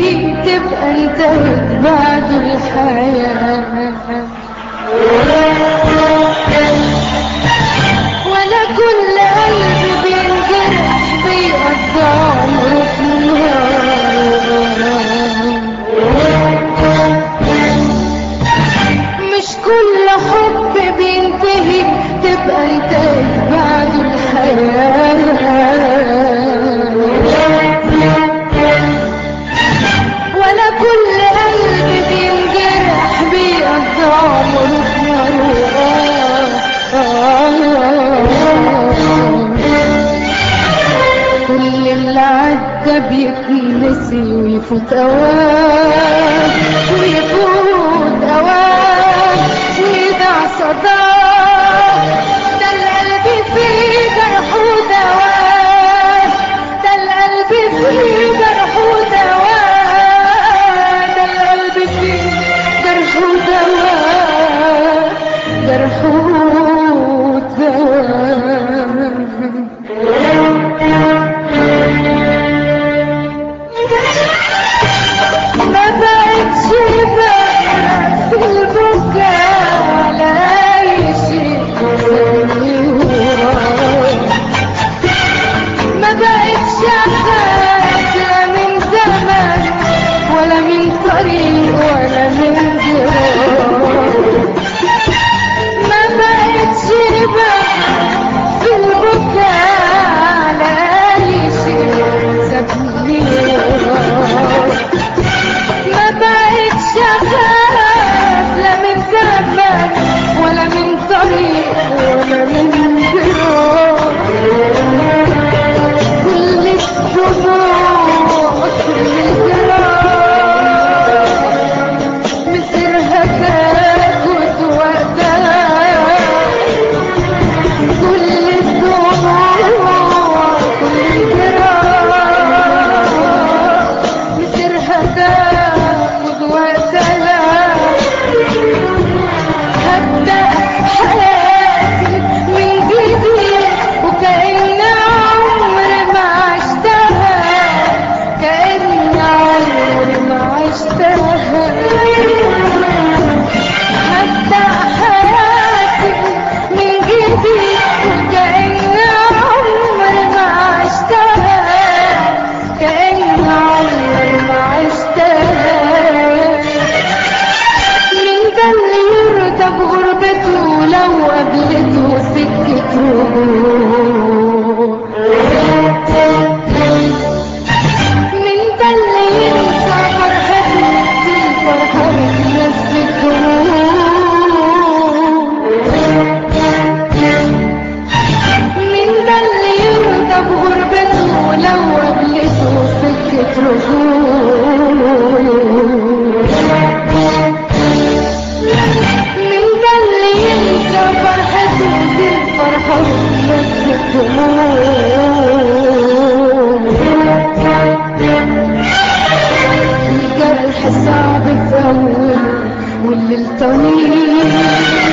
بينتهي تبقى انتهت بعد الحياة ولا كل قلب بينجرح بيقضى عمره في النار مش كل حب بينتهي تبقى انتهت بعد الحياة ولا كل قلب بينجرح بيقضى عمره في نار كل اللي عدى بيتنسي ويفوت اوان ويفوت اوان ويضع صداه ده القلب فيه جرح ودواه ده القلب فيه جرح ودواه ده القلب فيه جرح ودواه جرح ودواه ما بقتش بقى في البكاء على أي شيء ما بقتش أخاف لا من زمن ولا من طريق ولا من جراح ما بقتش بقى في البكاء على أي شيء سابني وراه ما بقتش اخاف لا من زمن ولا من طريق ولا من جراح كل الدموع كل الجراح مصيرها تاخد وقتها كل الدموع كل الجراح مصيرها تاخد وقتها هبدأ حياتي من جديد وكأن عمري ما عشتها كأن عمري ما عشتها هبدأ حياتي من جديد وكأن عمري ما عشتها كأن عمري ما عشتها مين ده اللي يرضى بغربته لو قابلته سكة رجوع مين ده اللي ينسى فرحته دي الفرحة بتنسى مين ده اللي يرضى بغربته لو قابلته سكة رجوع من ده اللي ينسى فرحته دي الفرحة بس الجرح صعب في أول والليل طويل